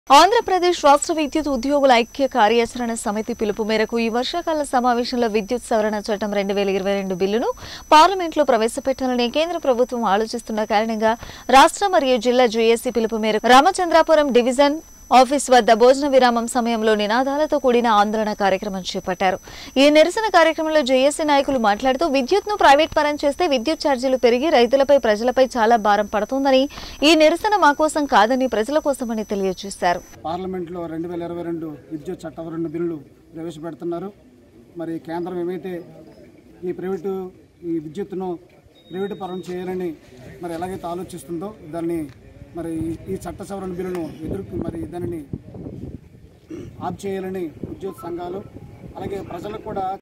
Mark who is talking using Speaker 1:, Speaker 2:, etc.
Speaker 1: ఆంధ్రప్రదేశ్ రాష్ట్ర విద్యుత్ ఉద్యోగుల ఐక్య కార్యాచరణ సమితి పిలుపు మేరకు ఈ వర్షాకాల సమావేశంలో విద్యుత్ సవరణ చట్టం రెండు వేల ఇరవై రెండు బిల్లును పార్లమెంట్లో ప్రవేశపెట్టాలని కేంద్ర ప్రభుత్వం ఆలోచిస్తున్న కారణంగా రాష్ట్ర మరియు జిల్లా జేఏసీ పిలుపు మేరకు రామచంద్రాపురం డివిజన్ ఆఫీస్ వద్ద భోజన విరామం సమయంలో నినాదాలతో కూడిన ఆందోళన కార్యక్రమం చేపట్టారు ఈ నిరసన కార్యక్రమంలో జేఏసీ నాయకులు మాట్లాడుతూ విద్యుత్ను ప్రైవేట్ పరం చేస్తే విద్యుత్ ఛార్జీలు పెరిగి రైతులపై ప్రజలపై చాలా భారం పడుతుందని ఈ నిరసన మా కోసం కాదని ప్రజల కోసమని తెలియజేశారు
Speaker 2: పార్లమెంట్లో రెండు వేల ఇరవై రెండు విద్యుత్ చట్టం బిల్లులు ప్రవేశపెడుతున్నారు మరి కేంద్రం ఏమైతే ఈ ప్రైవేటు ఈ విద్యుత్తును ప్రైవేటు పరం చేయాలని మరి ఎలాగైతే ఆలోచిస్తుందో దాన్ని మరి ఈ- ఈ చట్ట సవరణ బిల్లును ఎదుర్కొ మరి దానిని ఆప్ చేయాలని ఉద్యోగ సంఘాలు అలాగే ప్రజలకు కూడా